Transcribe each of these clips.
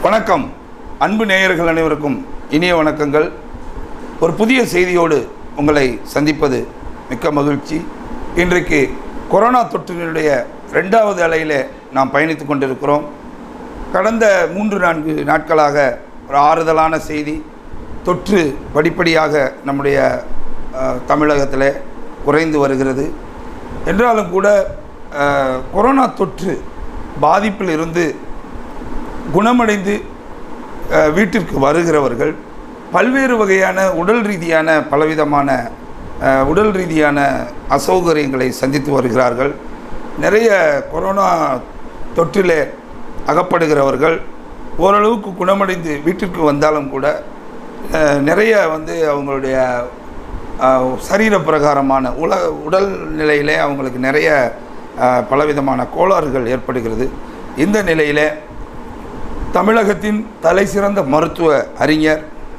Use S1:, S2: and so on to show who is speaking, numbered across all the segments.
S1: வணக்கம் அன்பு நேயர்கள் அனைவருக்கும் இனிய வணக்கங்கள் ஒரு புதிய செய்தியோடு உங்களை சந்திப்பது மிக்க மகிழ்ச்சி இன்றைக்கு கொரோனா தொற்றினுடைய ரெண்டாவது அலையில் நாம் பயணித்து கொண்டிருக்கிறோம் கடந்த மூன்று நான்கு நாட்களாக ஒரு ஆறுதலான செய்தி தொற்று படிப்படியாக நம்முடைய அஹ், தமிழகத்தில் குறைந்து வருகிறது என்றாலும் கூட அஹ், கொரோனா தொற்று பாதிப்பில் இருந்து குணமடைந்து அஹ், வீட்டிற்கு வருகிறவர்கள் பல்வேறு வகையான உடல் ரீதியான பலவிதமான அஹ், உடல் ரீதியான அசௌகரியங்களை சந்தித்து வருகிறார்கள் நிறைய கொரோனா தொற்றிலே அகப்படுகிறவர்கள் ஓரளவுக்கு குணமடைந்து வீட்டிற்கு வந்தாலும் கூட அஹ், நிறைய வந்து அவங்களுடைய அஹ், சரீர பிரகாரமான உல உடல் நிலையிலே அவங்களுக்கு நிறைய அஹ், பலவிதமான கோளாறுகள் ஏற்படுகிறது இந்த நிலையிலே தமிழகத்தின் தலைசிறந்த மருத்துவ அறிஞர்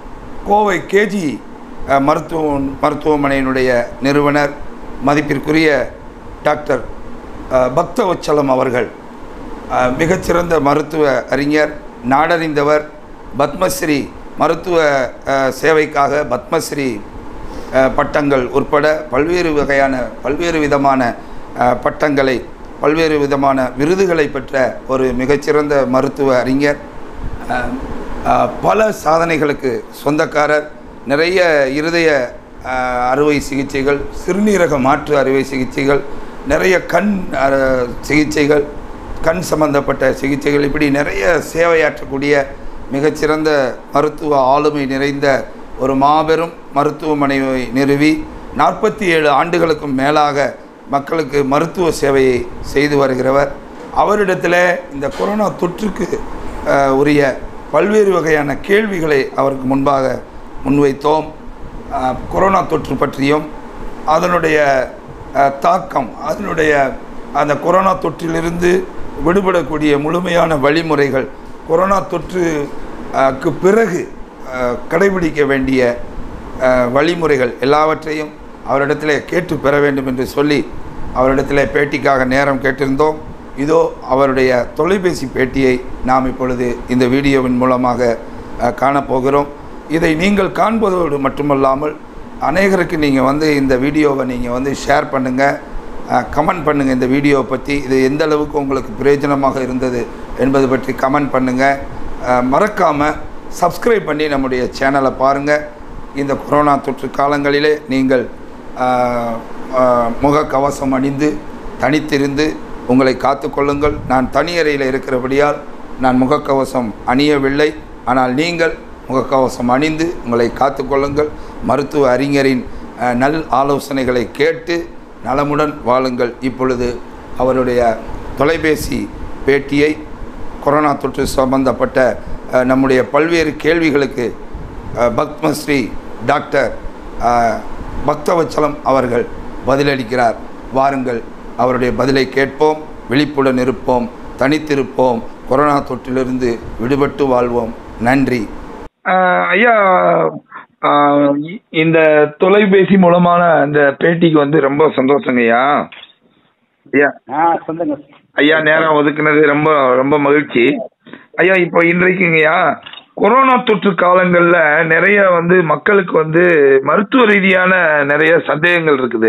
S1: கோவை கேஜி அஹ், மருத்துவ மருத்துவமனையினுடைய நிறுவனர் மதிப்பிற்குரிய டாக்டர் அஹ், பக்தவச்சலம் அவர்கள் அஹ், மிகச்சிறந்த மருத்துவ அறிஞர் நாடறிந்தவர் பத்மஸ்ரீ மருத்துவ அஹ், சேவைக்காக பத்மஸ்ரீ அஹ், பட்டங்கள் உட்பட பல்வேறு வகையான பல்வேறு விதமான அஹ், பட்டங்களை பல்வேறு விதமான விருதுகளை பெற்ற ஒரு மிகச்சிறந்த மருத்துவ அறிஞர் அஹ், அஹ், பல சாதனைகளுக்கு சொந்தக்காரர் நிறைய இருதய அஹ், அறுவை சிகிச்சைகள் சிறுநீரக மாற்று அறுவை சிகிச்சைகள் நிறைய கண் அஹ், சிகிச்சைகள் கண் சம்பந்தப்பட்ட சிகிச்சைகள் இப்படி நிறைய சேவையாற்றக்கூடிய மிகச்சிறந்த மருத்துவ ஆளுமை நிறைந்த ஒரு மாபெரும் மருத்துவமனையை நிறுவி நாற்பத்தி ஏழு ஆண்டுகளுக்கும் மேலாக மக்களுக்கு மருத்துவ சேவையை செய்து வருகிறவர் அவரிடத்தில் இந்த கொரோனா தொற்றுக்கு அஹ், உரிய பல்வேறு வகையான கேள்விகளை அவருக்கு முன்பாக முன்வைத்தோம் அஹ், கொரோனா தொற்று பற்றியும் அதனுடைய அஹ், தாக்கம் அதனுடைய அந்த கொரோனா தொற்றிலிருந்து விடுபடக்கூடிய முழுமையான வழிமுறைகள் கொரோனா தொற்றுக்கு பிறகு அஹ், கடைபிடிக்க வேண்டிய அஹ், வழிமுறைகள் எல்லாவற்றையும் அவரிடத்தில் கேட்டு பெற வேண்டும் என்று சொல்லி அவரிடத்தில் பேட்டிக்காக நேரம் கேட்டிருந்தோம் இதோ அவருடைய தொலைபேசி பேட்டியை நாம் இப்பொழுது இந்த வீடியோவின் மூலமாக அஹ், காணப்போகிறோம் இதை நீங்கள் காண்பதோடு மட்டுமல்லாமல் அநேகருக்கு நீங்கள் வந்து இந்த வீடியோவை நீங்கள் வந்து ஷேர் பண்ணுங்கள் கமெண்ட் பண்ணுங்கள் இந்த வீடியோவை பற்றி இது எந்த அளவுக்கு உங்களுக்கு பிரயோஜனமாக இருந்தது என்பது பற்றி கமெண்ட் பண்ணுங்கள் மறக்காமல் சப்ஸ்கிரைப் பண்ணி நம்முடைய சேனலை பாருங்கள் இந்த கொரோனா தொற்று காலங்களிலே நீங்கள் அஹ், அஹ், முகக்கவசம் அணிந்து தனித்திருந்து உங்களை காத்துக்கொள்ளுங்கள் நான் தனியறையில் இருக்கிறபடியால் நான் முகக்கவசம் அணியவில்லை ஆனால் நீங்கள் முகக்கவசம் அணிந்து உங்களை காத்துக்கொள்ளுங்கள் மருத்துவ அறிஞரின் அஹ், நல் ஆலோசனைகளை கேட்டு நலமுடன் வாழுங்கள் இப்பொழுது அவருடைய தொலைபேசி பேட்டியை கொரோனா தொற்று சம்பந்தப்பட்ட அஹ், நம்முடைய பல்வேறு கேள்விகளுக்கு அஹ், பத்மஸ்ரீ டாக்டர் அஹ், பக்தவச்சலம் அவர்கள் பதிலளிக்கிறார் வாருங்கள் அவருடைய பதிலை கேட்போம் விழிப்புடன் இருப்போம் தனித்திருப்போம் கொரோனா தொற்றிலிருந்து விடுபட்டு வாழ்வோம் நன்றி
S2: ஐயா ஆஹ் இ- இந்த தொலைபேசி மூலமான இந்த பேட்டிக்கு வந்து ரொம்ப சந்தோஷங்க ஐயா ஐயா
S3: ஆ சொல்லுங்க
S2: ஐயா நேரம் ஒதுக்குனது ரொம்ப ரொம்ப மகிழ்ச்சி ஐயா இப்போ இன்றைக்குங்கய்யா கொரோனா தொற்று காலங்கள்ல நிறைய வந்து மக்களுக்கு வந்து மருத்துவ ரீதியான நிறைய சந்தேகங்கள் இருக்குது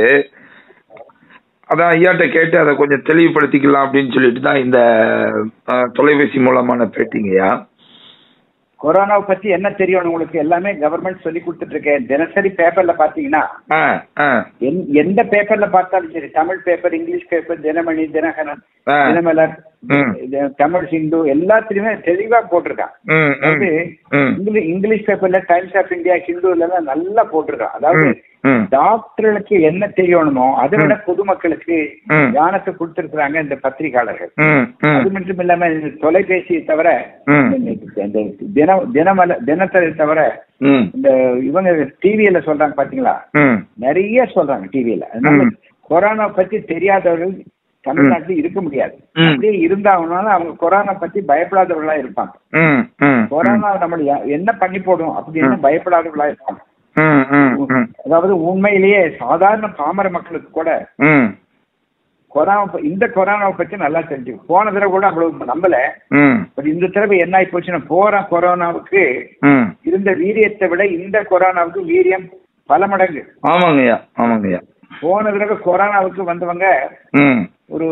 S2: அதான் ஐயாட்ட கேட்டு அதை கொஞ்சம் தெளிவுபடுத்திக்கலாம் அப்படின்னு சொல்லிட்டு தான் இந்த ஆஹ், தொலைபேசி மூலமான பேட்டிங்கய்யா
S3: கொரோனாவை பத்தி என்ன தெரியும் உங்களுக்கு எல்லாமே கவர்மெண்ட் சொல்லி கொடுத்துட்டு இருக்கேன் தினசரி பேப்பர்ல பாத்தீங்கன்னா
S2: ஆ ஆ
S3: எந்- எந்த பேப்பர்ல பார்த்தாலும் சரி Tamil paper English paper Dinamani Dinakaran
S2: ஆ.
S3: தினமலர்
S2: ம்.
S3: இது தமிழ் சிந்து எல்லாத்துலயுமே தெளிவா போட்டிருக்கான்
S2: ம் ம்
S3: அதாவது
S2: ம்
S3: இங்கிலீஷ் இங்கிலீஷ் பேப்பர்ல டைம்ஸ் ஆஃப் இந்தியா ஹிந்துல எல்லாம் நல்லா போட்டிருக்கான் அதாவது
S2: ம், ம்.
S3: டாக்டர்களுக்கு என்ன தெரியணுமோ அதை விட பொதுமக்களுக்கு
S2: ம்.
S3: ஞானத்தை கொடுத்திருக்கிறாங்க இந்த பத்திரிகையாளர்கள்
S2: ம் ம்
S3: அது மட்டும் இல்லாம இந்த தொலைபேசியை தவிர
S2: ம்.
S3: இந்த- இந்த தின தினமல தினத்தரை தவிர
S2: ம்
S3: இந்த இவங்க டிவியில சொல்றாங்க பாத்தீங்களா
S2: ம்
S3: நிறைய சொல்றாங்க டிவியில அதனால
S2: ம்.
S3: கொரோனா பத்தி தெரியாதவர்கள் தமிழ்நாட்டுல இருக்க முடியாது
S2: ம்.
S3: அப்படியே இருந்தாங்கனாலும் அவங்க கொரோனா பத்தி பயப்படாதவர்களா இருப்பாங்க
S2: ம் ம்
S3: கொரோனா நம்மள என்ன பண்ணி போடும் அப்படின்னு பயப்படாதவர்களா இருப்பாங்க
S2: ம் ம் ம்
S3: அதாவது உண்மையிலேயே சாதாரண பாமர மக்களுக்கு கூட
S2: ம்
S3: கொரோனா ப- இந்த கொரோனாவை பத்தி நல்லா தெரிஞ்சு போன தடவை கூட அவ்வளவு நம்பல
S2: ம்
S3: பட் இந்த தடவை என்ன ஆகி போச்சுன்னா போற கொரோனாவுக்கு
S2: ம்
S3: இருந்த வீரியத்தை விட இந்த கொரோனாவுக்கு வீரியம் பல மடங்கு
S2: ஆமாங்கய்யா ஆமாங்கய்யா
S3: போன தடவை கொரோனாவுக்கு வந்தவங்க
S2: ம்
S3: ஒரு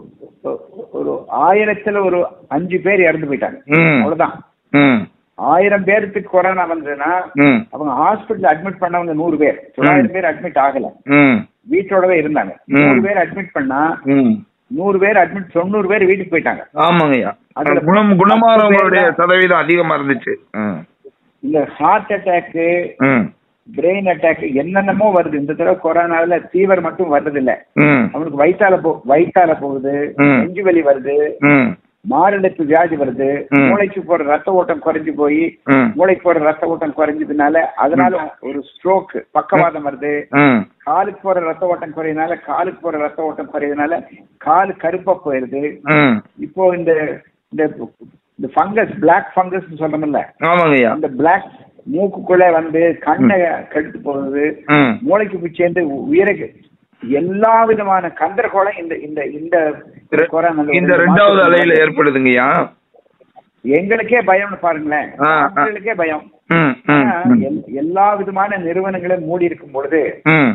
S3: ஒரு ஆயிரத்துல ஒரு அஞ்சு பேர் இறந்து போயிட்டாங்க
S2: ம்
S3: அவ்வளவுதான்
S2: ம்
S3: ஆயிரம் பேருக்கு கொரோனா வந்ததுன்னா
S2: ம்
S3: அவங்க ஹாஸ்பிட்டல் அட்மிட் பண்ணவங்க நூறு பேர் தொள்ளாயிரம் பேர் அட்மிட் ஆகல
S2: ம்
S3: வீட்டோடவே இருந்தாங்க
S2: ம்.
S3: நூறு பேர் அட்மிட் பண்ணா
S2: ம்
S3: நூறு பேர் அட்மிட் தொண்ணூறு பேர் வீட்டுக்கு போயிட்டாங்க
S2: ஆமாங்கய்யா
S3: அதுல
S2: குணம் குணமானவங்களுடைய
S3: பத்து பேர்
S2: சதவீதம் அதிகமா இருந்துச்சு ம்
S3: இந்த ஹார்ட் அட்டாக்கு
S2: ம்
S3: பிரெயின் அட்டாக் என்னென்னமோ வருது இந்த தடவை கொரோனாவில் ஃபீவர் மட்டும் வர்றது இல்ல
S2: ம்
S3: அவனுக்கு வயிற்றால போ வயிற்றால போகுது
S2: ம்.
S3: நெஞ்சு வலி வருது
S2: ம்
S3: மாரடைப்பு வியாதி வருது
S2: ம்.
S3: மூளைக்கு போற ரத்த ஓட்டம் குறைஞ்சு போய்
S2: ம்
S3: மூளைக்கு போற ரத்த ஓட்டம் குறைஞ்சதுனால அதனால ஒரு ஸ்ட்ரோக் பக்கவாதம் வருது
S2: ம்
S3: காலுக்கு போற ரத்த ஓட்டம் குறையதுனால காலுக்கு போற ரத்த ஓட்டம் குறையதுனால காலு கருப்பா போயிருது
S2: ம்
S3: இப்போ இந்த இந்த இந்த ஃபங்கஸ் பிளாக் ஃபங்கஸ் சொல்றோம்ல
S2: ஆமாங்கய்யா
S3: அந்த பிளாக் மூக்குக்குள்ள வந்து கண்ணை கெடுத்து போகுது
S2: ம்
S3: மூளைக்கு போய் சேர்ந்து உயிருக்கு எல்லா விதமான கந்தரகோளம் இந்த இந்த இந்த கொரோனா
S2: இந்த ரெண்டாவது அலையில ஏற்படுதுங்கய்யா
S3: எங்களுக்கே பயம்னு பாருங்களேன்
S2: ஆ, ஆ.
S3: மக்களுக்கே பயம்
S2: ம் ம்
S3: ஆனா,
S2: ம்.
S3: எல்- எல்லா விதமான நிறுவனங்களும் மூடி இருக்கும் பொழுது
S2: ம்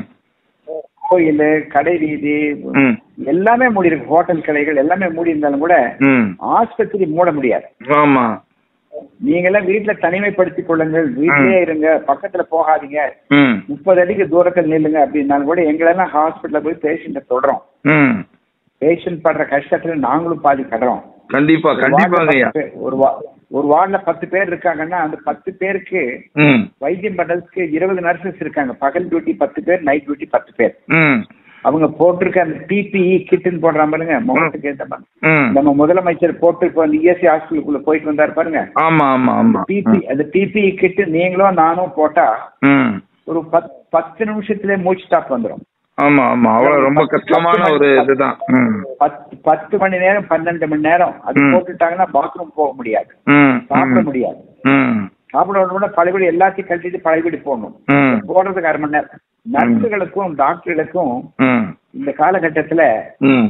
S3: கோயில் கடை வீதி
S2: ம்
S3: எல்லாமே மூடி இருக்கு ஹோட்டல் கடைகள் எல்லாமே மூடி இருந்தாலும் கூட
S2: ம்
S3: ஆஸ்பத்திரி மூட முடியாது
S2: ஆமா
S3: நீங்க எல்லாம் வீட்டுல தனிமைப்படுத்திக் கொள்ளுங்கள் வீட்டிலேயே இருங்க பக்கத்துல போகாதீங்க
S2: ம்
S3: முப்பது அடிக்கு தூரத்தில் நில்லுங்க அப்படின்னாலும் கூட எங்களெல்லாம் ஹாஸ்பிட்டல்ல போய் பேஷண்ட்டை தொடறோம்
S2: ம்
S3: பேஷண்ட் படுற கஷ்டத்துல நாங்களும் பாதி கடறோம்
S2: கண்டிப்பா
S3: ஒரு வார்டுல
S2: கண்டிப்பாங்கய்யா
S3: பத்து பேர்- ஒரு வா- ஒரு வார்டுல பத்து பேர் இருக்காங்கன்னா அந்த பத்து பேருக்கு
S2: ம்
S3: வைத்தியம் பண்றதுக்கு இருபது நர்சஸ் இருக்காங்க பகல் டியூட்டி பத்து பேர் நைட் டியூட்டி பத்து பேர்
S2: ம்
S3: அவங்க போட்டிருக்க அந்த பிபிஇ கிட்டுன்னு போடுறாங்க பாருங்க முகத்துக்கு ஏத்த மாதிரி
S2: ம்
S3: நம்ம முதலமைச்சர் போட்டு இப்போ இஎஸ்சி ஹாஸ்பிட்டலுக்குள்ள போயிட்டு வந்தாரு பாருங்க
S2: ஆமா ஆமா ஆமா
S3: பிபி அந்த பிபிஇ கிட்டு நீங்களும் நானும் போட்டா
S2: ம்
S3: ஒரு பத் பத்து நிமிஷத்துல மூச்சு ஸ்டாப் வந்துடும்
S2: ஆமா ஆமா அவ்வளவு ரொம்ப கஷ்டமான ஒரு இதுதான் ம்
S3: பத்து பத்து மணி நேரம் பன்னெண்டு மணி நேரம் அது
S2: ம்.
S3: போட்டுட்டாங்கன்னா பாத்ரூம் போக முடியாது
S2: ம்
S3: சாப்பிட
S2: ம்
S3: முடியாது
S2: ம்
S3: சாப்பிட உடனே பழையபடி எல்லாத்தையும் கழட்டிட்டு பழையபடி போடணும்
S2: ம்
S3: போடுறதுக்கு அரை மணி நேரம் நர்ஸுகளுக்கும் டாக்டர்களுக்கும்
S2: ம்
S3: இந்த காலகட்டத்துல
S2: ம்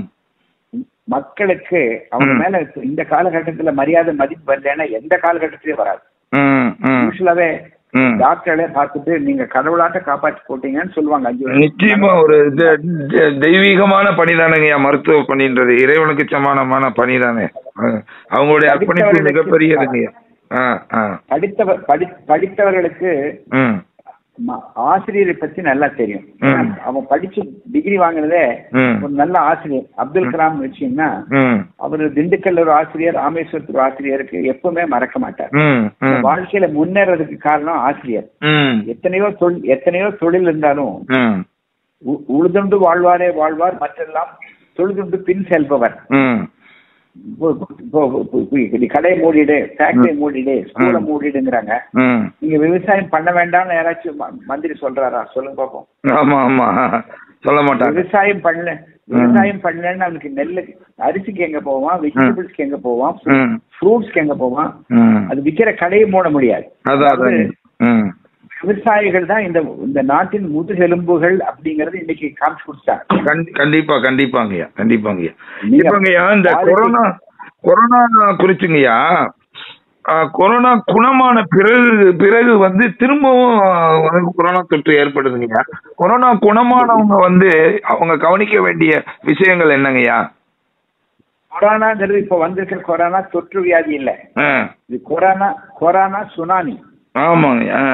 S3: மக்களுக்கு அவங்க
S2: ம்.
S3: மேல இந்த காலகட்டத்துல மரியாதை மதிப்பு வரலன்னா எந்த காலகட்டத்திலயும் வராது
S2: ம் ம்
S3: யூஸ்வலாவே
S2: ம்
S3: டாக்டர்களே பார்த்துட்டு நீங்க கடவுளாட்ட காப்பாற்றி போட்டீங்கன்னு சொல்லுவாங்க அஞ்சு வருஷம்
S2: நிச்சயமா ஒரு தெ- தெ- தெய்வீகமான பணிதானங்கய்யா மருத்துவ பணின்றது இறைவனுக்கு சமானமான பணிதானே அஹ் அவங்களுடைய அர்ப்பணிப்பு மிகப்பெரியதுங்கய்யா ஆ ஆ
S3: படித்தவர் படி படித்தவர்களுக்கு
S2: ம்
S3: ம- ஆசிரியரை பத்தி நல்லா தெரியும்
S2: ம்.
S3: அவன் படிச்சு டிகிரி வாங்கினதே
S2: ம்
S3: ஒரு நல்ல ஆசிரியர் அப்துல் கலாம் வச்சீங்கன்னா
S2: ம்
S3: அவர் திண்டுக்கல்ல ஒரு ஆசிரியர் ராமேஸ்வரத்துல ஒரு ஆசிரியருக்கு எப்பவுமே மறக்க மாட்டார்
S2: ம் ம்
S3: வாழ்க்கையில முன்னேறதுக்கு காரணம் ஆசிரியர்
S2: ம்
S3: எத்தனையோ தொழில் எத்தனையோ தொழில் இருந்தாலும்
S2: ம்
S3: உ- உழுதுண்டு வாழ்வாரே வாழ்வார் மற்றெல்லாம் தொழுதுண்டு பின் செல்பவர்
S2: ம்
S3: இப்போ- இப்போ- இப்போ- இப்போ நீ கடையை மூடிடு ஃபேக்டரி மூடிடு ஸ்கூலை
S2: ம்.
S3: மூடிடுங்கிறாங்க
S2: ம்
S3: நீங்க விவசாயம் பண்ண வேண்டாம்னு யாராச்சும் ம- மந்திரி சொல்றாரா சொல்லுங்க பாப்போம்
S2: ஆமா ஆமா சொல்ல மாட்டாங்க
S3: விவசாயம் பண்ணல விவசாயம் பண்ணலன்னு அவனுக்கு நெல்லு அரிசிக்கு எங்க போவான் வெஜிடபிள்ஸ்க்கு எங்க போவான்
S2: ம்
S3: ஃப்ரூட்ஸ்க்கு எங்க போவான்
S2: ம்
S3: அது விக்கிற கடையை மூட முடியாது
S2: அதான் அதான் ம்
S3: விவசாயிகள் தான் இந்த இந்த நாட்டின் முதுகெலும்புகள் அப்படிங்கறது இன்னைக்கு காமிச்சு கொடுத்தாங்க
S2: கண்டி- கண்டிப்பா கண்டிப்பாங்கய்யா கண்டிப்பாங்கய்யா
S3: நீங்க
S2: இப்பங்கய்யா இந்த
S3: பாலிசி-
S2: கொரோனா கொரோனா குறிச்சுங்கய்யா ஆ, கொரோனா குணமான பிறகு பிறகு வந்து திரும்பவும் ஆ, வந்து கொரோனா தொற்று ஏற்படுதுங்கய்யா கொரோனா குணமானவங்க வந்து அவங்க கவனிக்க வேண்டிய விஷயங்கள் என்னங்கய்யா
S3: கொரோனாங்கிறது இப்ப வந்திருக்கிற கொரோனா தொற்று வியாதி இல்ல
S2: ஆ,
S3: இது கொரோனா கொரோனா சுனாமி
S2: ஆமாங்கய்யா ஆ,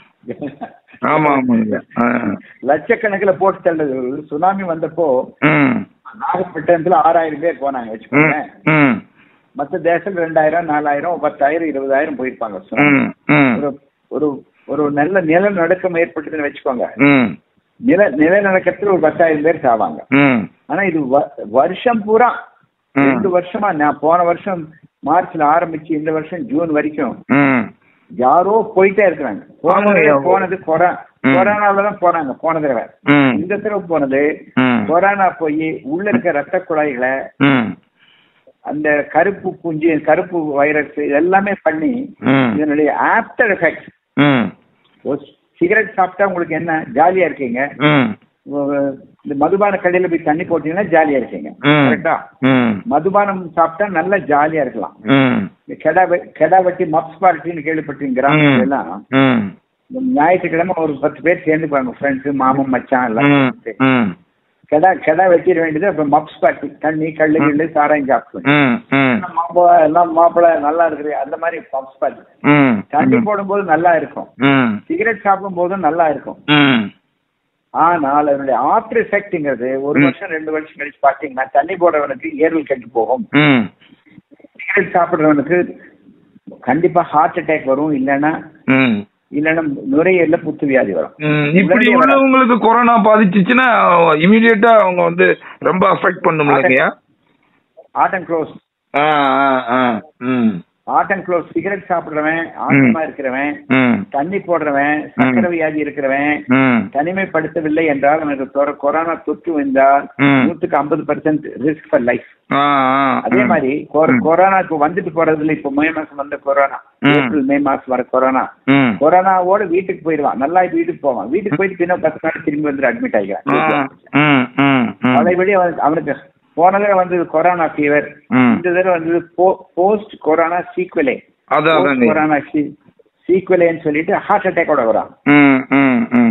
S2: ஆமா ஆமாங்கய்யா ஆ,
S3: லட்சக்கணக்கில் போட்டு தள்ளுது ஒரு சுனாமி வந்தப்போ
S2: ம்
S3: நாகப்பட்டினத்துல ஆறாயிரம் பேர் போனாங்க வச்சுக்கோங்க
S2: ம் ம்
S3: மத்த தேசத்துல ரெண்டாயிரம் நாலாயிரம் பத்தாயிரம் இருபதாயிரம் போயிருப்பாங்க சுனாமி
S2: ம் ம்
S3: ஒரு ஒரு ஒரு நல்ல நிலநடுக்கம் ஏற்பட்டதுன்னு வச்சுக்கோங்க
S2: ம்
S3: நில நிலநடுக்கத்துல ஒரு பத்தாயிரம் பேர் சாவாங்க
S2: ம்
S3: ஆனா இது வ- வருஷம் பூரா
S2: ம்.
S3: ரெண்டு வருஷமா நான் போன வருஷம் மார்ச்ல ஆரம்பிச்சு இந்த வருஷம் ஜூன் வரைக்கும்
S2: ம்
S3: யாரோ போயிட்டே இருக்கிறாங்க போன
S2: ஆமாங்க.
S3: தடவை போனது கொரோனா
S2: ம்.
S3: கொரோனாவில தான் போனாங்க போன தடவை
S2: ம்
S3: இந்த தடவை போனது
S2: ம்
S3: கொரோனா போய் உள்ள இருக்க ரத்த குழாய்களை
S2: ம்
S3: அந்த கருப்பு பூஞ்சி கருப்பு வைரஸ் எல்லாமே பண்ணி
S2: ம்
S3: இதனுடைய ஆப்டர் எஃபெக்ட்
S2: ம்
S3: சிகரெட் சாப்பிட்டா உங்களுக்கு என்ன ஜாலியா இருக்கீங்க
S2: ம்
S3: அஹ், இந்த மதுபான கடையில போய் தண்ணி போட்டீங்கன்னா ஜாலியா இருக்கீங்க
S2: ம்.
S3: கரெக்டா
S2: ம்
S3: மதுபானம் சாப்பிட்டா நல்லா ஜாலியா இருக்கலாம்
S2: ம்
S3: இந்த கெடா வெ- கெடா வெட்டி மப்ஸ் பார்ட்டின்னு கேள்விப்பட்டீங்க கிராமத்துல எல்லாம்
S2: ம்
S3: இந்த ஞாயிற்றுக்கிழமை ஒரு பத்து பேர் சேர்ந்துப்பாங்க ஃப்ரெண்ட்ஸ் மாமன் மச்சான் எல்லாம்
S2: ம் ம்
S3: கெடா கெடா வெட்டிட வேண்டியது அப்புறம் மப்ஸ் பார்ட்டி தண்ணி கல்லு கிள்ளு சாராயம் சாப்பிட்டு
S2: ம் ம்
S3: மாப்பிள எல்லாம் மாப்பிள நல்லா இருக்குது அந்த மாதிரி மப்ஸ் பார்ட்டி
S2: ம்
S3: தண்ணி போடும்போது நல்லா இருக்கும்
S2: ம்
S3: சிகரெட் சாப்பிடும் போதும் நல்லா இருக்கும்
S2: ம்
S3: ஆனால் அதனுடைய ஆஃப்டர் எஃபெக்ட்ங்கிறது ஒரு
S2: ம்.
S3: வருஷம் ரெண்டு வருஷம் கழிச்சு பாத்தீங்கன்னா தண்ணி போடுறவனுக்கு ஏர்வல் கெட்டு போகும்
S2: ம்
S3: சிகரெட் சாப்பிடுறவனுக்கு கண்டிப்பா ஹார்ட் அட்டாக் வரும் இல்லைன்னா
S2: ம்
S3: இல்லைன்னா நுரையீரல புத்து வியாதி வரும்
S2: ம், இப்படி
S3: உடனே வராது.
S2: உள்ளவங்களுக்கு கொரோனா பாதிச்சுச்சுன்னா இமீடியட்டா அவங்க வந்து ரொம்ப அஃபெக்ட் பண்ணும் இல்லைங்கய்யா
S3: ஆர்ட் அண்ட் க்ளோஸ்
S2: ஆ ஆ ஆ ம்
S3: ஆர்ட் அண்ட் க்ளோஸ் சிகரெட் சாப்பிடுறவன் ஆட்டமா இருக்கிறவன்
S2: ம்
S3: தண்ணி போடுறவன் சக்கரை வியாதி இருக்கிறவன்
S2: ம்
S3: தனிமைப்படுத்தவில்லை என்றால் அவனுக்கு கொர- கொரோனா தொற்று வந்தால்
S2: ம்.
S3: நூத்துக்கு ஐம்பது பர்சன்ட் ரிஸ்க் ஃபார் லைஃப்
S2: ஆ ஆ
S3: அதே
S2: ம்.
S3: மாதிரி கொ-
S2: ம்.
S3: கொரோனா இப்ப வந்துட்டு போறதுல இப்ப மே மாசம் வந்த கொரோனா
S2: ம்.
S3: ஏப்ரல் மே மாசம் வர கொரோனா
S2: ம்
S3: கொரோனாவோட வீட்டுக்கு போயிடுவான் நல்லா வீட்டுக்கு போவான் வீட்டுக்கு போயிட்டு பின்ன பத்து நாள் திரும்பி வந்து அட்மிட்
S2: ஆ,
S3: ஆகிக்கிறான்
S2: ம் ம் ம்
S3: பழையபடி அவனுக்கு அவனுக்கு போன தடவை வந்தது கொரோனா ஃபீவர்
S2: ம்.
S3: இந்த தடவை வந்தது போஸ்ட் கொரோனா சீக்வலே
S2: அதான் அதாங்க
S3: கொரோனா சீக்வலேன்னு சொல்லிட்டு ஹார்ட் அட்டாக்கோட வரான்
S2: ம் ம் ம்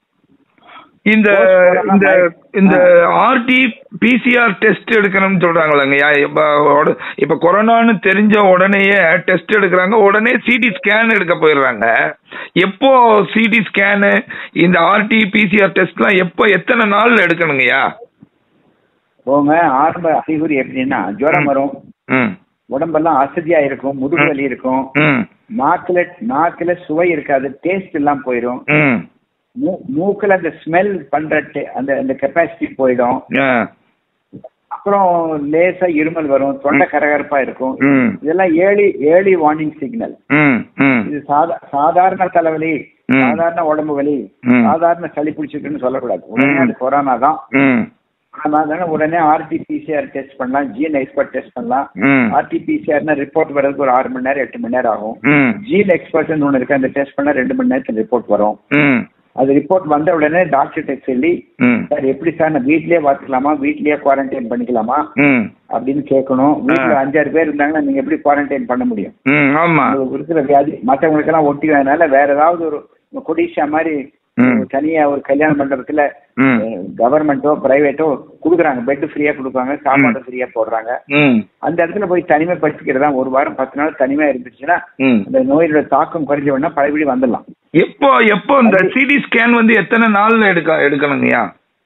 S2: இந்த
S3: Post-corona
S2: இந்த
S3: virus.
S2: இந்த ஆர்டி பிசிஆர் டெஸ்ட் எடுக்கணும்னு சொல்றாங்களாங்கய்யா இப்ப உட- இப்ப கொரோனான்னு தெரிஞ்ச உடனேயே டெஸ்ட் எடுக்கிறாங்க உடனே சிடி ஸ்கேன் எடுக்க போயிடுறாங்க எப்போ சிடி ஸ்கேனு இந்த ஆர்டி பிசிஆர் டெஸ்ட்லாம் எப்போ எத்தனை நாள்ல எடுக்கணுங்கய்யா
S3: போங்க ஆரம்ப அறிகுறி எப்படின்னா ஜுரம் வரும்
S2: ம்
S3: உடம்பெல்லாம் அசதியா இருக்கும் முதுகு வலி இருக்கும்
S2: ம்
S3: நாக்குல நாக்குல சுவை இருக்காது டேஸ்ட் எல்லாம் போயிடும்
S2: ம்
S3: மூ- மூக்குல அந்த ஸ்மெல் பண்ற te- அந்த அந்த கெப்பாசிட்டி போயிடும்
S2: ஆ
S3: அப்புறம் லேசா இருமல் வரும் தொண்டை கரகரப்பா இருக்கும்
S2: ம்
S3: இதெல்லாம் ஏர்லி ஏர்லி வார்னிங் சிக்னல்
S2: ம் ம்
S3: இது சாதா சாதாரண தலைவலி
S2: ம்.
S3: சாதாரண உடம்பு வலி
S2: ம்.
S3: சாதாரண சளி பிடிச்சிருக்குன்னு சொல்லக்கூடாது உடனே
S2: ம்.
S3: அது கொரோனா தான்
S2: ம்
S3: கொரோனா தானே உடனே ஆர்டிபிசிஆர் டெஸ்ட் பண்ணலாம் ஜீன் எக்ஸ்பர்ட் டெஸ்ட் பண்ணலாம்
S2: ம்
S3: ஆர்டிபிசிஆர்னா ரிப்போர்ட் வர்றதுக்கு ஒரு ஆறு மணி நேரம் எட்டு மணி நேரம் ஆகும்
S2: ம்
S3: ஜீன் எக்ஸ்பர்ட்னு ஒன்று இருக்கு அந்த டெஸ்ட் பண்ணா ரெண்டு மணி நேரத்துல ரிப்போர்ட் வரும்
S2: ம்
S3: அது ரிப்போர்ட் வந்த உடனே டாக்டர்கிட்ட சொல்லி
S2: ம்
S3: சார் எப்படி சார் நான் வீட்லயே பார்த்துக்கலாமா வீட்லயே குவாரண்டைன் பண்ணிக்கலாமா
S2: ம்
S3: அப்படின்னு கேட்கணும் வீட்டுல
S2: ஆ.
S3: அஞ்சாறு பேர் இருந்தாங்கன்னா நீங்க எப்படி குவாரண்டைன் பண்ண முடியும்
S2: ம் ஆமா
S3: உங்களுக்கு இருக்கிற வியாதி மற்றவங்களுக்கு எல்லாம் ஒட்டி வேணால வேற ஏதாவது ஒரு கொடிஷா மாதிரி
S2: ம்.
S3: ஒரு தனியா ஒரு கல்யாண மண்டபத்துல
S2: ம்
S3: கவர்மெண்ட்டோ பிரைவேட்டோ கொடுக்குறாங்க பெட் ஃப்ரீயா கொடுப்பாங்க சாப்பாடு ஃப்ரீயா போடுறாங்க
S2: ம்
S3: அந்த இடத்துல போய் தனிமைப்படுத்திக்கிறதா ஒரு வாரம் பத்து நாள் தனிமையா இருந்துச்சுன்னா
S2: ம்
S3: அந்த நோயோட தாக்கம் குறைஞ்ச உடனே பழையபடி வந்துடலாம்
S2: எப்போ எப்போ இந்த சிடி ஸ்கேன் வந்து எத்தனை நாள்ல எடுக்க எடுக்கணுங்கய்யா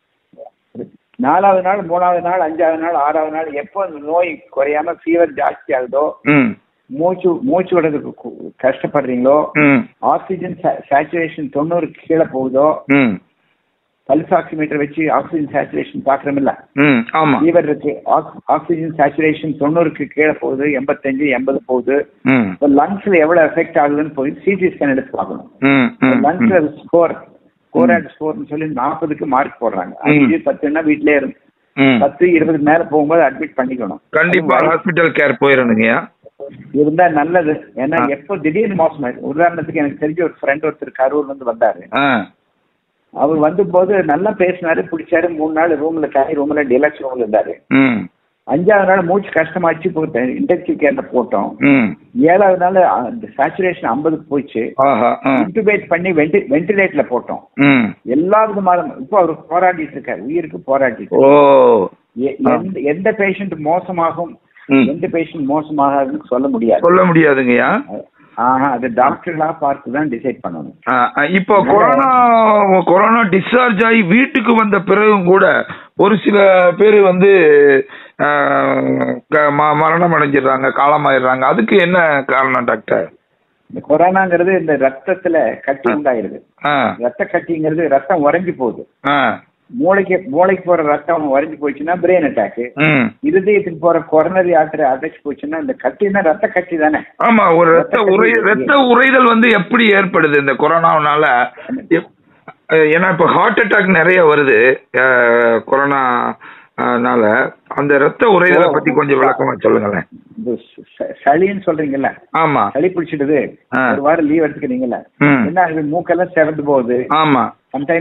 S3: நாலாவது நாள் மூணாவது நாள் அஞ்சாவது நாள் ஆறாவது நாள் எப்போ அந்த நோய் குறையாம ஃபீவர் ஜாஸ்தி ஆகுதோ
S2: ம்
S3: மூச்சு மூச்சு விடுறதுக்கு கு- கஷ்டப்படுறீங்களோ
S2: ம்
S3: ஆக்சிஜன் சேச்சுரேஷன் தொண்ணூறுக்கு கீழே போகுதோ
S2: ம்
S3: பல்ஸ் ஆக்சிமீட்டர் வச்சு ஆக்சிஜன் சேச்சுரேஷன் பாக்குறோம்ல
S2: ம் ஆமா
S3: ஃபீவர் இருக்கு ஆக்- ஆக்சிஜன் சேச்சுரேஷன் தொண்ணூறுக்கு கீழே போகுது எண்பத்தஞ்சு எண்பது போகுது
S2: ம்
S3: இப்போ லங்ஸ்ல எவ்வளவு எஃபெக்ட் ஆகுதுன்னு போய் சிடி ஸ்கேன் எடுத்து பார்க்கணும்
S2: ம் ம்
S3: லங்ஸ்ல ஸ்கோர் கோராட் ஸ்கோர்னு சொல்லி நாற்பதுக்கு மார்க் போடுறாங்க அஞ்சு பத்துன்னா வீட்லயே இருந்து
S2: ம்
S3: பத்து இருபது மேல போகும்போது அட்மிட் பண்ணிக்கணும்
S2: கண்டிப்பா ஹாஸ்பிட்டல் கேர் போயிடணுங்கய்யா
S3: இருந்தா நல்லது ஏன்னா
S2: ஆ.
S3: எப்போ திடீர்னு மோசமாயிடும் உதாரணத்துக்கு எனக்கு தெரிஞ்ச ஒரு ஃப்ரெண்ட் ஒருத்தர் கரூர்ல இருந்து வந்தாரு
S2: ஆ
S3: அவர் வந்தபோது நல்லா பேசினாரு பிடிச்சாரு மூணு நாள் ரூம்ல தனி ரூம்ல டிலக்ஸ் ரூம்ல இருந்தாரு
S2: ம்
S3: அஞ்சாவது நாள் மூச்சு கஷ்டமாச்சு போட்டேன் இன்டென்சிவ் கேர்ல போட்டோம்
S2: ம்
S3: ஏழாவது நாள் சேச்சுரேஷன் ஐம்பதுக்கு போயிடுச்சு
S2: ஆஹா ஆ
S3: இன்டுபேட் பண்ணி வென்டி வென்டிலேட்டர்ல போட்டோம்
S2: ம்
S3: எல்லா விதமான இப்போ அவர் போராடிட்டு இருக்காரு உயிருக்கு போராடிட்டு
S2: ஓ
S3: எ- எந்த- எந்த பேஷண்ட் மோசமாகும்
S2: ம்
S3: எந்த பேஷண்ட் மோசமாகாதுன்னு சொல்ல முடியாது
S2: சொல்ல முடியாதுங்கய்யா
S3: ஆஹா அது டாக்டர்களா பார்த்து தான் டிசைட் பண்ணணும்
S2: ஆ, ஆ, இப்போ கொரோனா கொரோனா டிஸ்சார்ஜ் ஆகி வீட்டுக்கு வந்த பிறகும் கூட ஒரு சில பேர் வந்து ஆ, க- ம- மரணம் அடைஞ்சிடுறாங்க காலமாயிடுறாங்க அதுக்கு என்ன காரணம் டாக்டர்
S3: இந்த கொரோனாங்கிறது இந்த ரத்தத்துல கட்டி உண்டாயிருது
S2: ஆ
S3: ரத்த கட்டிங்கிறது ரத்தம் உறைஞ்சு போகுது
S2: ஆ
S3: மூளைக்கு மூளைக்கு போற ரத்தம் உறைஞ்சு போச்சுன்னா பிரெயின் அட்டாக்
S2: ம்
S3: இருதயத்துக்கு போற கொரோனரி ஆர்டரி அடைச்சு போச்சுன்னா இந்த கட்டினா ரத்த கட்டி தானே
S2: ஆமா ஒரு ரத்த உரை ரத்த உறைதல் வந்து எப்படி ஏற்படுது இந்த கொரோனாவுனால எப்- அஹ் ஏன்னா இப்போ ஹார்ட் அட்டாக் நிறைய வருது அஹ், கொரோனா அஹ், னால அந்த ரத்த உறைதலை பத்தி கொஞ்சம் விளக்கமா சொல்லுங்களேன்
S3: இந்த ச- சளின்னு சொல்றீங்கல்ல
S2: ஆமா
S3: சளி பிடிச்சிடுது
S2: ஆ.
S3: ஒரு வாரம் லீவ் எடுத்துக்கிறீங்கல்ல
S2: ம்
S3: என்ன ஆகுது மூக்கெல்லாம் செவந்து போகுது
S2: ஆமா
S3: சம்டைம்ஸ்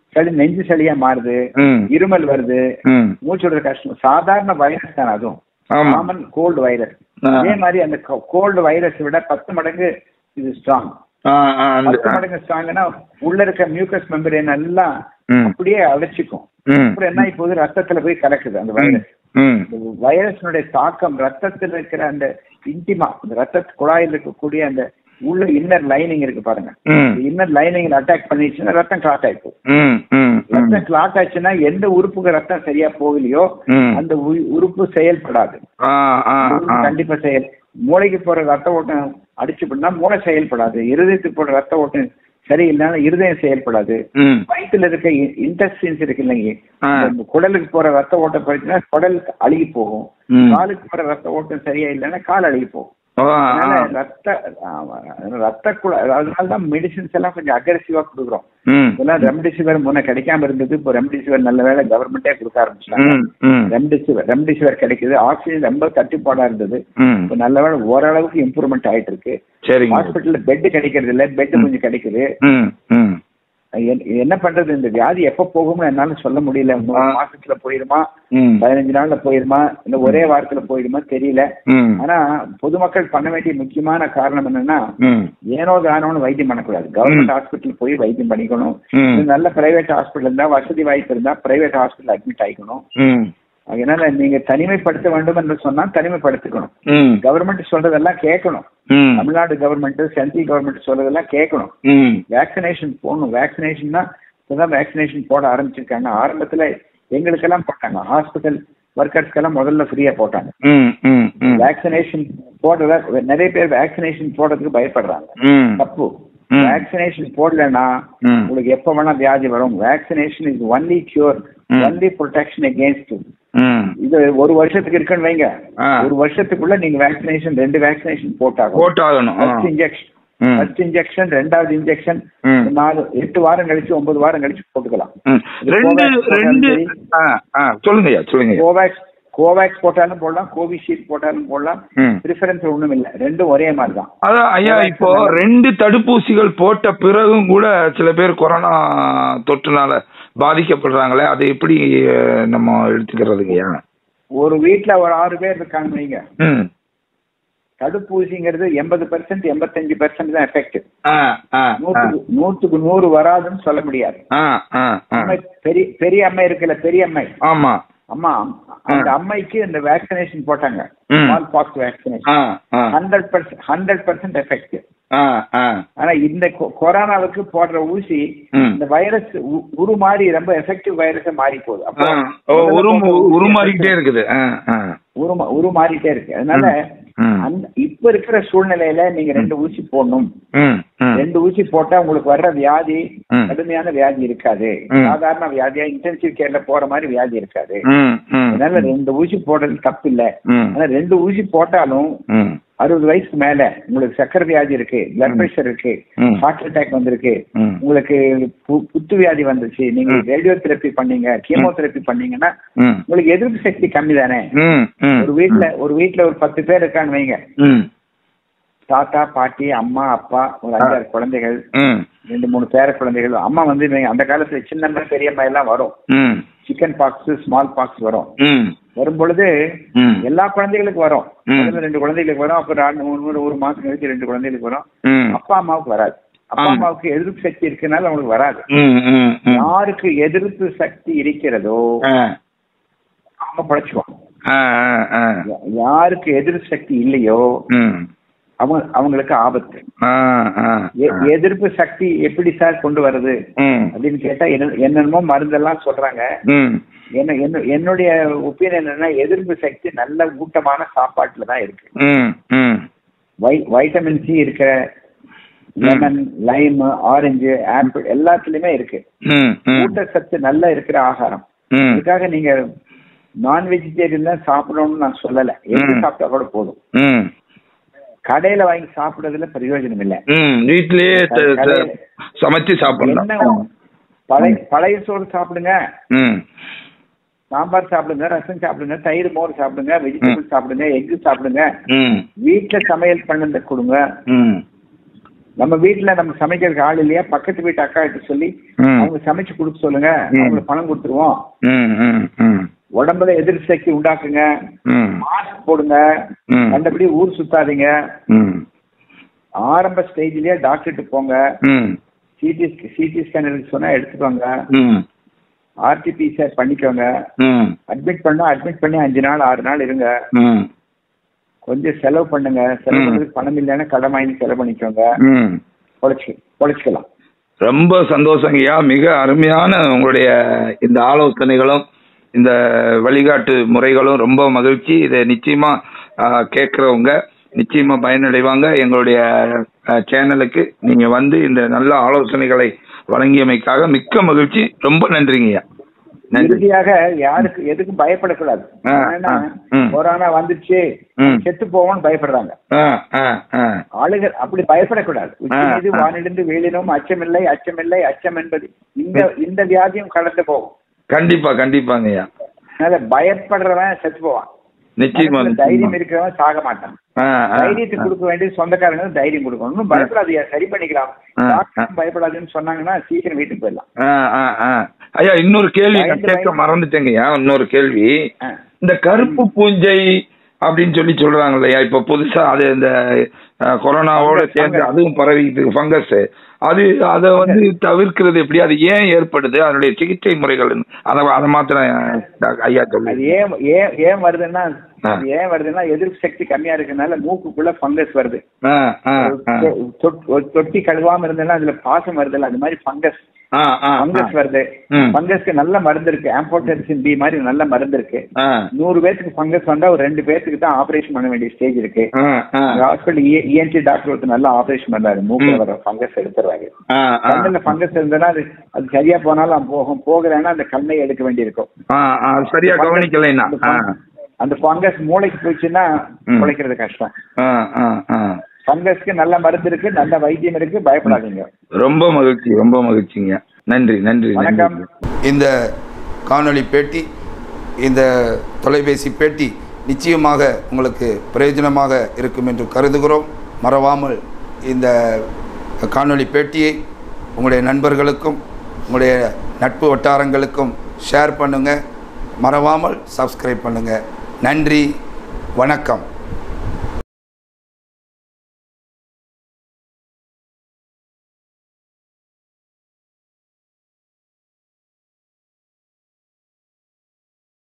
S3: சளி நெஞ்சு சளியா மாறுது
S2: ம்
S3: இருமல் வருது
S2: ம்
S3: மூச்சு விடுற கஷ்டம் சாதாரண வைரஸ் தான் அதுவும்
S2: ஆமா
S3: காமன் கோல்டு வைரஸ்
S2: ஆ.
S3: அதே மாதிரி அந்த கோல்டு வைரஸ் விட பத்து மடங்கு இது ஸ்ட்ராங்
S2: ஆ ஆ அந்த
S3: பத்து மடங்கு ஸ்ட்ராங்னா உள்ள இருக்க மியூக்கஸ் மெம்பரேன் எல்லாம்
S2: ம்
S3: அப்படியே அடைச்சிக்கும்
S2: ம்
S3: அப்புறம் என்ன இப்போது ரத்தத்துல போய் கலக்குது அந்த வைரஸ்
S2: ம்
S3: இந்த வைரஸினுடைய தாக்கம் ரத்தத்தில் இருக்கிற அந்த இன்டிமா அந்த ரத்த குழாயில் இருக்கக்கூடிய அந்த உள்ள இன்னர் லைனிங் இருக்கு பாருங்க
S2: ம்
S3: இன்னர் லைனிங் அட்டாக் பண்ணிடுச்சுன்னா ரத்தம் கிளாட் ஆயிப்போம்
S2: ம் ம் ம்
S3: ரத்தம் கிளாட் ஆச்சுன்னா எந்த உறுப்புக்கு ரத்தம் சரியா போகலையோ
S2: ம்.
S3: அந்த உ- உறுப்பு செயல்படாது
S2: ஆ ஆ
S3: உறுப்பு
S2: ஆ
S3: கண்டிப்பா செயல் மூளைக்கு போற ரத்த ஓட்டம் அடிச்சு பண்ணா மூளை செயல்படாது இருதயத்துக்கு போற ரத்த ஓட்டம் சரியில்லைன்னா இருதயம் செயல்படாது
S2: ம்
S3: வயிற்றுல இருக்க இன்டெஸ்டின்ஸ் இருக்கு இல்லைங்க
S2: ஆ.
S3: இந்த குடலுக்கு போற ரத்த ஓட்டம் போயிடுச்சுன்னா குடல் அழுகி போகும்
S2: ம்.
S3: காலுக்கு போற ரத்த ஓட்டம் சரியா இல்லைன்னா கால் அழுகி போகும்
S2: ஓ ஆ
S3: அதனால ரத்த ஆமா, ரத்த குழ அதனாலதான் மெடிசின்ஸ் எல்லாம் கொஞ்சம் அக்ரெசிவா கொடுக்குறோம்
S2: ம்
S3: இதெல்லாம் ரெம்டெசிவிர் முன்ன கிடைக்காம இருந்தது இப்போ ரெம்டெசிவிர் நல்ல வேலை கவர்மெண்டே கொடுக்க ஆரம்பிச்சிட்டாங்க
S2: ம் ம்
S3: ரெம்டெசிவிர் ரெம்டெசிவிர் கிடைக்குது ஆக்சிஜன் ரொம்ப தட்டுப்பாடா இருந்தது
S2: ம்
S3: இப்போ நல்ல வேலை ஓரளவுக்கு இம்ப்ரூவ்மெண்ட் ஆயிட்டு இருக்கு
S2: சரிங்க
S3: ஹாஸ்பிட்டல்ல பெட் கிடைக்கிறது இல்ல பெட் கொஞ்சம் கிடைக்குது
S2: ம் ம்
S3: என்- என்ன பண்றது இந்த வியாதி எப்ப போகும்னு என்னால சொல்ல முடியல மூணு
S2: ஆ.
S3: மாசத்துல போயிருமா
S2: ம்
S3: பதினஞ்சு நாள்ல போயிருமா இல்ல ஒரே வாரத்துல போயிடுமா தெரியல
S2: ம்
S3: ஆனா பொதுமக்கள் பண்ண வேண்டிய முக்கியமான காரணம் என்னன்னா
S2: ம்
S3: ஏனோ தானோன்னு வைத்தியம் பண்ணக்கூடாது கவர்மெண்ட் ஹாஸ்பிட்டல் போய் வைத்தியம் பண்ணிக்கணும்
S2: ம்.
S3: இது நல்ல பிரைவேட் ஹாஸ்பிட்டல் இருந்தா வசதி வாய்ப்பு இருந்தா பிரைவேட் ஹாஸ்பிட்டல் அட்மிட் ஆயிக்கணும்
S2: ம்
S3: அதனால நீங்க தனிமைப்படுத்த வேண்டும் என்று சொன்னா தனிமைப்படுத்திக்கணும்
S2: ம்
S3: கவர்மெண்ட் சொல்றதெல்லாம் கேட்கணும்
S2: ம்
S3: தமிழ்நாடு கவர்மெண்ட் சென்ட்ரல் கவர்மெண்ட் சொல்றதெல்லாம் கேட்கணும்
S2: ம்
S3: வேக்சினேஷன் போடணும் வேக்சினேஷன்னா இப்பதான் வேக்சினேஷன் போட ஆரம்பிச்சிருக்காங்க ஆரம்பத்துல எங்களுக்கெல்லாம் போட்டாங்க ஹாஸ்பிட்டல் ஒர்க்கர்ஸ்க்கெல்லாம் முதல்ல ஃப்ரீயா போட்டாங்க
S2: ம் ம் ம்
S3: வேக்சினேஷன் போடுறத நிறைய பேர் வேக்சினேஷன் போடுறதுக்கு பயப்படுறாங்க
S2: ம்
S3: தப்பு
S2: ம்.
S3: வேக்சினேஷன் போடலன்னா
S2: ம்.
S3: உங்களுக்கு எப்ப வேணா வியாதி வரும் வேக்சினேஷன் இஸ் ஒன்லி கியூர்
S2: ம்.
S3: ஒன்லி ப்ரொடெக்ஷன் அகேன்ஸ்ட்
S2: ம்
S3: இது ஒரு வருஷத்துக்கு இருக்குன்னு வைங்க
S2: ஆ.
S3: ஒரு வருஷத்துக்குள்ள நீங்க வேக்சினேஷன் ரெண்டு வேக்சினேஷன் போட்டாகும்
S2: போட்டாகணும் ஆ.
S3: ஃபர்ஸ்ட் இன்ஜெக்ஷன்
S2: ம்.
S3: ஃபர்ஸ்ட் இன்ஜெக்ஷன் ரெண்டாவது இன்ஜெக்ஷன்
S2: ம்.
S3: நாலு எட்டு வாரம் கழிச்சு ஒன்பது வாரம் கழிச்சு போட்டுக்கலாம்
S2: ம். ரெண்டு
S3: கோவேக்ஸ்
S2: ரெண்டு
S3: போட்டாலும் சரி.
S2: ஆ ஆ சொல்லுங்க ஐயா சொல்லுங்க ஐயா.
S3: கோவேக்ஸ் கோவேக்ஸ் போட்டாலும் போடலாம் கோவிஷீல்டு போட்டாலும் போடலாம்
S2: ம்.
S3: ப்ரிஃபரன்ஸ் ஒண்ணும் இல்ல ரெண்டும் ஒரே மாதிரி தான்
S2: அதான் ஐயா
S3: கோவேக்ஸ்
S2: இப்போ
S3: நல்லா-
S2: ரெண்டு தடுப்பூசிகள் போட்ட பிறகும் கூட சில பேர் கொரோனா தொற்றுனால பாதிக்கப்படுறாங்களே அதை எப்படி அஹ், நம்ம எடுத்துக்கிறதுங்க ஐயா
S3: ஒரு வீட்ல ஒரு ஆறு பேர் இருக்காங்க வைங்க
S2: ம்
S3: தடுப்பூசிங்கிறது எண்பது பெர்சென்ட் எண்பத்தஞ்சு பெர்சென்ட் தான் எஃபெக்ட்
S2: ஆ ஆ ஆ
S3: நூற்றுக்கு நூற்றுக்கு நூறு வராதுன்னு சொல்ல முடியாது
S2: ஆ ஆ ஆ.
S3: அம்மை பெரிய பெரிய அம்மை இருக்குல்ல பெரிய அம்மை
S2: ஆமா
S3: அம்மா அந்த அம்மைக்கு இந்த வேக்சினேஷன் போட்டாங்க
S2: ம்.
S3: ஸ்மால் பாக்ஸ் வேக்சினேஷன்
S2: ஆ ஆ
S3: hundred percent hundred percent effect
S2: ஆ ஆ
S3: ஆனா இந்த கொ- கொரோனாவுக்கு போடுற ஊசி
S2: ம்.
S3: இந்த வைரஸ் உருமாறி ரொம்ப எஃபெக்டிவ் வைரஸா மாறி போகுது அப்போ
S2: ஆ. ஓ,
S3: முதல்ல
S2: உரு
S3: போட்ட ஊசி
S2: உருமாறிக்கிட்டே இருக்குது ஆ ஆ
S3: உருமா உருமாறிட்டே இருக்கு அதனால
S2: ம்.
S3: அந்த இப்ப இருக்கிற சூழ்நிலையில நீங்க ரெண்டு ஊசி போடணும்
S2: ம் ம்
S3: ரெண்டு ஊசி போட்டா உங்களுக்கு வர்ற வியாதி
S2: ம்.
S3: கடுமையான வியாதி இருக்காது
S2: ம்.
S3: சாதாரண வியாதியா இன்டென்சிவ் கேர்ல போற மாதிரி வியாதி இருக்காது
S2: ம் ம்
S3: அதனால ரெண்டு ஊசி போடுறது தப்பு இல்ல
S2: ம்
S3: ஆனா ரெண்டு ஊசி போட்டாலும்
S2: ம்
S3: அறுபது வயசுக்கு மேல உங்களுக்கு சக்கரை வியாதி இருக்கு பிளட் பிரஷர் இருக்கு
S2: ம்.
S3: ஹார்ட் அட்டாக் வந்திருக்கு
S2: ம்.
S3: உங்களுக்கு பு- புத்து வியாதி வந்துச்சு நீங்க ரேடியோ தெரப்பி பண்ணீங்க கீமோதெரப்பி பண்ணீங்கன்னா
S2: ம்
S3: உங்களுக்கு எதிர்ப்பு சக்தி கம்மி தானே
S2: ம் ம்
S3: ஒரு வீட்ல ஒரு வீட்ல ஒரு பத்து பேர் இருக்கான்னு வைங்க
S2: ம்
S3: தாத்தா பாட்டி அம்மா அப்பா ஒரு அஞ்சாறு குழந்தைகள்
S2: ம்
S3: ரெண்டு மூணு பேர குழந்தைகள் அம்மா வந்து இவங்க அந்த காலத்துல சின்னம்மா பெரியம்மா எல்லாம் வரும்
S2: ம்
S3: சிக்கன் பாக்ஸ் ஸ்மால் பாக்ஸ் வரும்
S2: ம்
S3: வரும் பொழுது
S2: ம்
S3: எல்லா குழந்தைகளுக்கும் வரும்
S2: ம்.
S3: முதல்ல ரெண்டு குழந்தைகளுக்கு வரும் அப்புறம் ரெண்டு மூணு மூணு ஒரு மாசம் கழிச்சு ரெண்டு குழந்தைகளுக்கு வரும்
S2: ம்
S3: அப்பா அம்மாவுக்கு வராது அப்பா
S2: ஆ.
S3: அம்மாவுக்கு எதிர்ப்பு சக்தி இருக்கனால அவங்களுக்கு வராது
S2: ம் ம் ம்
S3: யாருக்கு எதிர்ப்பு சக்தி இருக்கிறதோ
S2: ஆ
S3: அவங்க படைச்சுக்குவாங்க
S2: ஆ ஆ ஆ
S3: யா- யாருக்கு எதிர்ப்பு சக்தி இல்லையோ
S2: ம்
S3: அவங்க அவங்களுக்கு ஆபத்து
S2: ஆ ஆ
S3: எ- எதிர்ப்பு சக்தி எப்படி சார் கொண்டு வருது
S2: ம்
S3: அப்படின்னு கேட்டா என்ன- என்னென்னமோ மருந்தெல்லாம் சொல்றாங்க
S2: ம்
S3: என்ன என்ன- என்னுடைய ஒப்பீனியன் என்னன்னா எதிர்ப்பு சக்தி நல்ல ஊட்டமான சாப்பாட்டுல தான் இருக்கு
S2: ம் ம்
S3: வை வைட்டமின் சி இருக்கிற லெமன் லைம் ஆரஞ்சு ஆப்பிள் எல்லாத்துலயுமே இருக்கு
S2: ம் ம்
S3: ஊட்டச்சத்து நல்லா இருக்கிற ஆகாரம்
S2: ம்
S3: இதுக்காக நீங்க நான் வெஜிடேரியன் தான் சாப்பிடணும்னு நான் சொல்லல எப்படி
S2: ம்.
S3: சாப்பிட்டா கூட போதும்
S2: ம்
S3: கடையில வாங்கி சாப்பிடுறதுல பிரயோஜனம் இல்ல
S2: ம் வீட்லயே த- த- சமைச்சு சாப்பிடலாம்
S3: என்ன பழைய பழைய சோறு சாப்பிடுங்க
S2: ம்
S3: சாம்பார் சாப்பிடுங்க ரசம் சாப்பிடுங்க தயிர் மோர் சாப்பிடுங்க வெஜிடபிள் சாப்பிடுங்க எக் சாப்பிடுங்க
S2: ம்
S3: வீட்டுல சமையல் பண்ணத கொடுங்க
S2: ம்
S3: நம்ம வீட்டுல நம்ம சமைக்கிறதுக்கு ஆள் இல்லையா பக்கத்து வீட்டு அக்கா கிட்ட சொல்லி
S2: ம்.
S3: அவங்க சமைச்சு கொடுக்க சொல்லுங்க
S2: ம்.
S3: அவங்களுக்கு பணம் கொடுத்துருவோம்
S2: ம் ம் ம்
S3: உடம்புல எதிர்ப்பு சக்தி உண்டாக்குங்க
S2: ம்
S3: மாஸ்க் போடுங்க
S2: ம்.
S3: கண்டபடி ஊர் சுத்தாதீங்க
S2: ம்
S3: ஆரம்ப ஸ்டேஜ்லயே டாக்டர்கிட்ட போங்க
S2: ம்
S3: சிடி சிடி ஸ்கேன் எடுக்க சொன்னா எடுத்துக்கோங்க
S2: ம்
S3: ஆர்டிபிசிஆர் பண்ணிக்கோங்க
S2: ம்
S3: அட்மிட் பண்ணா அட்மிட் பண்ணி அஞ்சு நாள் ஆறு நாள் இருங்க
S2: ம்
S3: கொஞ்சம் செலவு பண்ணுங்க செலவு
S2: ம்.
S3: பண்ணுறதுக்கு பணம் இல்லைன்னா கடன் வாங்கி செலவு பண்ணிக்கோங்க
S2: ம்
S3: பொழைச்சி பொழைச்சிக்கலாம்
S2: ரொம்ப சந்தோஷங்கய்யா மிக அருமையான உங்களுடைய இந்த ஆலோசனைகளும் இந்த வழிகாட்டு முறைகளும் ரொம்ப மகிழ்ச்சி இதை நிச்சயமா கேட்குறவங்க நிச்சயமா பயனடைவாங்க எங்களுடைய அஹ், சேனலுக்கு நீங்க வந்து இந்த நல்ல ஆலோசனைகளை வழங்கியமைக்காக மிக்க மகிழ்ச்சி ரொம்ப நன்றிங்கய்யா நன்றி
S3: இறுதியாக யாருக்கு எதுக்கும் பயப்படக்கூடாது
S2: ஆ,
S3: ஏன்னா
S2: ஆ, ம்.
S3: கொரோனா வந்துச்சு
S2: ம்.
S3: செத்து போவோம்னு பயப்படுறாங்க
S2: ஆ ஆ ஆ
S3: ஆளுகள் அப்படி பயப்படக்கூடாது உச்சி
S2: ஆ,
S3: மீது
S2: ஆ.
S3: வானிலிருந்து வீழினும் அச்சமில்லை அச்சமில்லை அச்சம் என்பது இந்த இந்த வியாதியும் கடந்து போகும்
S2: கண்டிப்பா கண்டிப்பாங்கய்யா
S3: அதனால பயப்படுறவன் செத்து போவான்
S2: நிச்சயமா
S3: மனசுல தைரியம் இருக்கிறவன் சாக மாட்டான்
S2: ஆ ஆ
S3: தைரியத்தை கொடுக்க வேண்டிய சொந்தக்காரங்க தான் தைரியம் கொடுக்கணும் ஒன்றும் பயப்படாதீங்க சரி பண்ணிக்கலாம்
S2: ஆ,
S3: டாக்டர் பயப்படாதுன்னு சொன்னாங்கன்னா சீக்கிரம் வீட்டுக்கு போயிடலாம்
S2: ஆ, ஆ, ஆ. ஐயா இன்னொரு கேள்வி நான்
S3: பயந்து
S2: கேட்க
S3: பயந்து-
S2: மறந்துட்டேங்கய்யா இன்னொரு கேள்வி
S3: ஆ.
S2: இந்த கருப்பு பூஞ்சை அப்படின்னு சொல்லி சொல்றாங்க இல்லையா இப்ப புதுசா அது இந்த அஹ், கொரோனாவோட
S3: Fungus,
S2: சேர்ந்து
S3: fungus.
S2: அதுவும் பரவிட்டு ஃபங்கஸ் அது அதை வந்து தவிர்க்கிறது எப்படி அது ஏன் ஏற்படுது அதனுடைய சிகிச்சை முறைகள் என்ன? அதை அதை மாத்திரம் அஹ், ஐயா
S3: அது
S2: சொல்லு
S3: ஏன் ஏன் ஏன் வருதுன்னா
S2: ஆ.
S3: அது ஏன் வருதுன்னா எதிர்ப்பு சக்தி கம்மியா இருக்கனால மூக்குக்குள்ள ஃபங்கஸ் வருது
S2: ஆ, ஆ, ஆ.
S3: தொ- தொ- ஒரு தொட்டி கழுவாம இருந்ததுன்னா அதுல பாசம் வருதுல்ல அது மாதிரி ஃபங்கஸ்
S2: ஆ, ஆ,
S3: ஃபங்கஸ்
S2: ஆ.
S3: வருது
S2: ம்.
S3: ஃபங்கஸ்க்கு நல்ல மருந்து இருக்கு ஆம்போடென்சின் பி மாதிரி நல்ல மருந்து இருக்கு
S2: ஆ,
S3: நூறு பேத்துக்கு ஃபங்கஸ் வந்தா ஒரு ரெண்டு பேத்துக்கு தான் ஆபரேஷன் பண்ண வேண்டிய ஸ்டேஜ் இருக்கு
S2: ஆ, ஆ.
S3: ஹாஸ்பிட்டல் இஎன்டி டாக்டர் ஒருத்தர் நல்லா ஆபரேஷன் பண்றாரு மூக்குல
S2: ம்.
S3: வர ஃபங்கஸ் எடுத்துறாங்க
S2: ஆ, ஆ.
S3: கண்ணுல ஃபங்கஸ் இருந்ததுன்னா அது அது சரியா போனாலும் போகும் போகலைன்னா அந்த கண்ணை எடுக்க வேண்டியிருக்கும்
S2: ஆ, ஆ, சரியா கவனிக்கலைன்னா
S3: அந்த
S2: ஆ,
S3: fung- அந்த ஃபங்கஸ் மூளைக்கு போயிடுச்சுன்னா
S2: ம்.
S3: உழைக்கிறது கஷ்டம்
S2: ஆ, ஆ, ஆ.
S3: ஃபங்கஸ்க்கு நல்ல மருந்து இருக்கு நல்ல வைத்தியம் இருக்கு பயப்படாதீங்க
S2: ரொம்ப மகிழ்ச்சி ரொம்ப மகிழ்ச்சிங்க நன்றி நன்றி
S3: வணக்கம்.
S2: நன்றி
S1: இந்த காணொளி பேட்டி இந்த தொலைபேசி பேட்டி நிச்சயமாக உங்களுக்கு பிரயோஜனமாக இருக்கும் என்று கருதுகிறோம் மறவாமல் இந்த காணொளி பேட்டியை உங்களுடைய நண்பர்களுக்கும் உங்களுடைய நட்பு வட்டாரங்களுக்கும் ஷேர் பண்ணுங்கள் மறவாமல் சப்ஸ்கிரைப் பண்ணுங்கள் நன்றி வணக்கம்